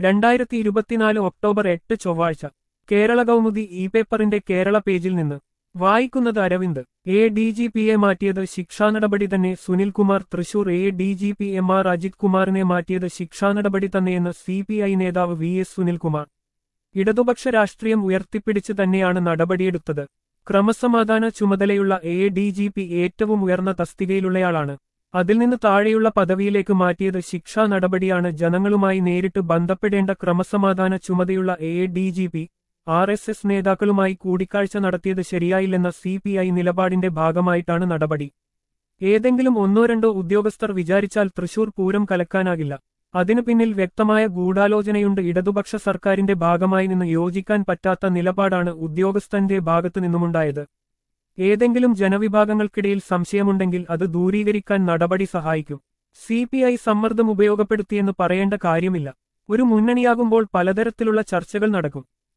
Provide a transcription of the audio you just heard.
രണ്ടായിരത്തി ഇരുപത്തിനാല് ഒക്ടോബർ എട്ട് ചൊവ്വാഴ്ച കേരള കൗമുദി ഇ പേപ്പറിന്റെ കേരള പേജിൽ നിന്ന് വായിക്കുന്നത് അരവിന്ദ് എ ഡി ജി പിയെ മാറ്റിയത് ശിക്ഷാ നടപടി തന്നെ Sunilkumar Thrissur A D G P M R Ajith കുമാറിനെ മാറ്റിയത് ശിക്ഷാ നടപടി തന്നെയെന്ന് സി പി ഐ നേതാവ് വി എസ് സുനിൽകുമാർ ഇടതുപക്ഷ രാഷ്ട്രീയം ഉയർത്തിപ്പിടിച്ച് തന്നെയാണ് നടപടിയെടുത്തത് ക്രമസമാധാന ചുമതലയുള്ള എ ഡി ജി പി ഏറ്റവും ഉയർന്ന തസ്തികയിലുള്ളയാളാണ് അതിൽ നിന്ന് താഴെയുള്ള പദവിയിലേക്ക് മാറ്റിയത് ശിക്ഷാ നടപടിയാണ് ജനങ്ങളുമായി നേരിട്ട് ബന്ധപ്പെടേണ്ട ക്രമസമാധാന ചുമതലയുള്ള A D G P R S S നേതാക്കളുമായി കൂടിക്കാഴ്ച നടത്തിയത് ശരിയായില്ലെന്ന സി പി ഐ നിലപാടിന്റെ ഭാഗമായിട്ടാണ് നടപടി ഏതെങ്കിലും ഒന്നോ രണ്ടോ ഉദ്യോഗസ്ഥർ വിചാരിച്ചാൽ തൃശൂർ പൂരം കലക്കാനാകില്ല അതിനു പിന്നിൽ വ്യക്തമായ ഗൂഢാലോചനയുണ്ട് ഇടതുപക്ഷ സർക്കാരിന്റെ ഭാഗമായി നിന്ന് യോജിക്കാൻ പറ്റാത്ത നിലപാടാണ് ഉദ്യോഗസ്ഥന്റെ ഭാഗത്തു നിന്നുമുണ്ടായത് ഏതെങ്കിലും ജനവിഭാഗങ്ങൾക്കിടയിൽ സംശയമുണ്ടെങ്കിൽ അത് ദൂരീകരിക്കാൻ നടപടി സഹായിക്കും സി പി ഐ സമ്മർദ്ദം ഉപയോഗപ്പെടുത്തിയെന്ന് പറയേണ്ട കാര്യമില്ല ഒരു മുന്നണിയാകുമ്പോൾ പലതരത്തിലുള്ള ചർച്ചകൾ നടക്കും